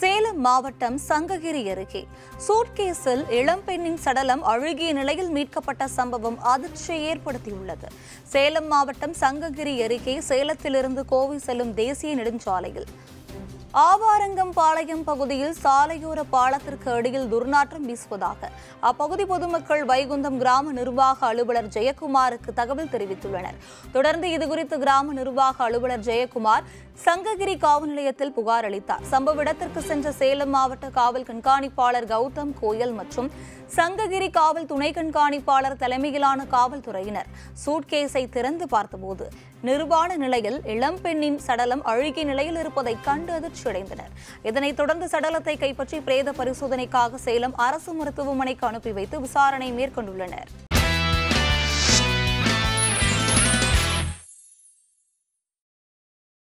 சேலம் மாவட்டம் சங்ககிரி அருகே சூட்கேஸில் இளம்பெண்ணின் சடலம் அழுகிய நிலையில் மீட்கப்பட்ட சம்பவம் அதிர்ச்சியை ஏற்படுத்தியுள்ளது சேலம் மாவட்டம் சங்ககிரி அருகே சேலத்திலிருந்து கோவை செல்லும் தேசிய நெடுஞ்சாலையில் ஆவாரங்கம் பாளையம் பகுதியில் சாலையோர பாலத்திற்கு அடியில் துர்நாற்றம் வீசுவதாக அப்பகுதி பொதுமக்கள் வைகுந்தம் கிராம நிர்வாக அலுவலர் ஜெயக்குமாருக்கு தகவல் தெரிவித்துள்ளனர் தொடர்ந்து இதுகுறித்து கிராம நிர்வாக அலுவலர் ஜெயக்குமார் சங்ககிரி காவல் நிலையத்தில் புகார் அளித்தார் சம்பவ இடத்திற்கு சென்ற சேலம் மாவட்ட காவல் கண்காணிப்பாளர் கௌதம் கோயல் மற்றும் சங்ககிரி காவல் துணை கண்காணிப்பாளர் தலைமையிலான காவல்துறையினர் சூட்கேஸை திறந்து பார்த்தபோது நிர்வாண நிலையில் இளம்பெண்ணின் சடலம் அழுகிய நிலையில் இருப்பதை கண்டு அதிர்ச்சியடைந்தனர் இதனைத் தொடர்ந்து சடலத்தை கைப்பற்றி பிரேத பரிசோதனைக்காக சேலம் அரசு மருத்துவமனைக்கு அனுப்பி வைத்து விசாரணை மேற்கொண்டுள்ளனர்